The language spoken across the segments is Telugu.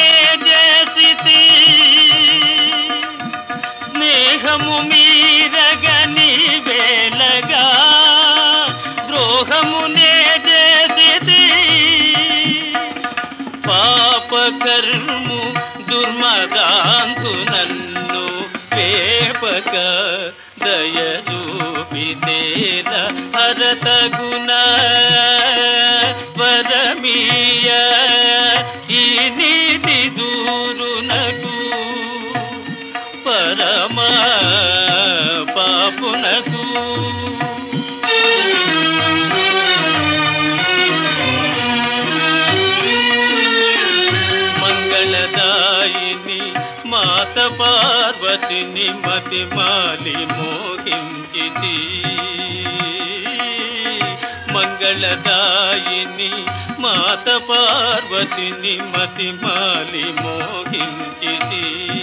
చేసి స్నేహము మీరగని వేళగా ద్రోహమునే చేసి పాపకర్ము దుర్మదాంతు నన్ను పేపక దయరూపితేన హరతగుణ వరమీయ ఈ నీతి దూరునకు పరమ పాపునకు మంగళదాయిని మాత పార్వతిని మతిమాలి మోహించితి మంగళదాయిని మాత పార్వతిని మతిమాలి మోహించితి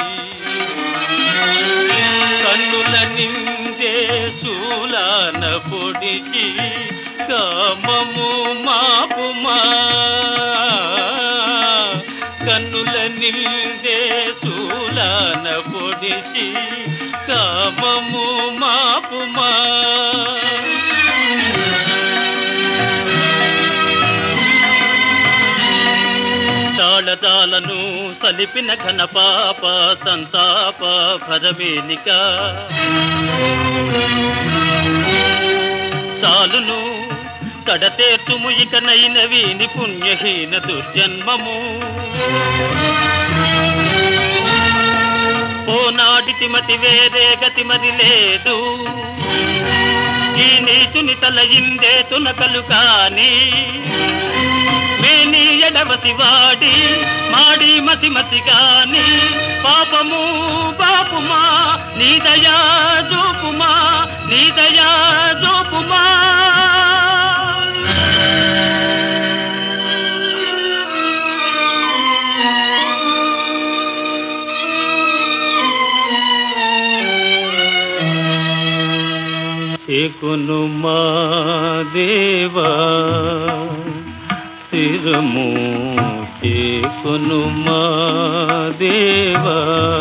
కన్నుల నిందే శూలాన పొడిచి కామము మాపుమా కన్నుల నిందే శూలాన పొడిచి కామము మాపుమా తాళతాలను సలిపిన ఘన పాప సంతాప భరవేలిక చాలును కడతేర్చుము ఇకనైన వీని పుణ్యహీన దుర్జన్మము ఓనాటి మతి వేరే గతి మరి లేదు ఈ నీచుని తల ఇందే తునకలు కాని మేని ఎడవసి వాడి మాడి మతి మతి గాని పాపము పాపుమా నీ దయా జోపుమా నీ దయా జోపుమా చేకును మా దేవా శిరము చేకును మా దేవా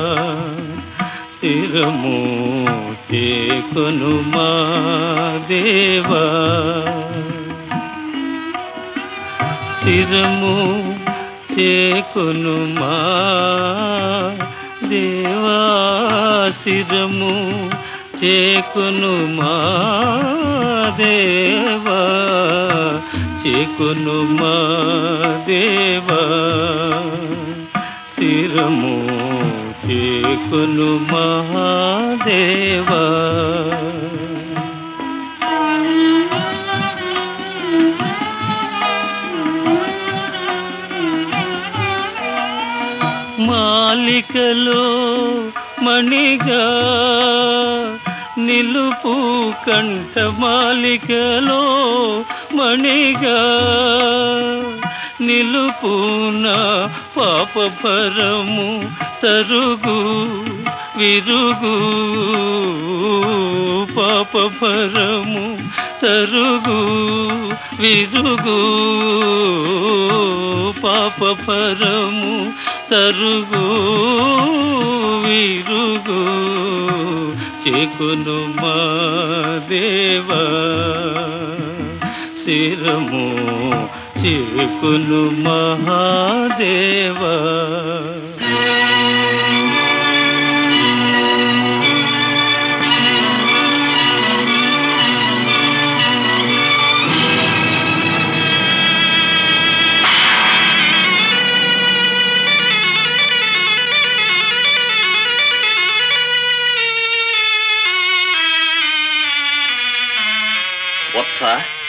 శిరము చేకును మా దేవా శిరము చేకును మా దేవా శిరము చేకును మా దేవా చేకును మా దేవా శిరము చేకును మహాదేవా మాలికలో మణిగా నిలుపు కంఠ మాలికలో మణిగా నిలుపున పాప పరము తరుగు విరుగు పాప పరము తరుగు విరుగు పాప పరము తరుగు విరుగు చేకును మా దేవా శిరము చేకును మహాదేవా వత్స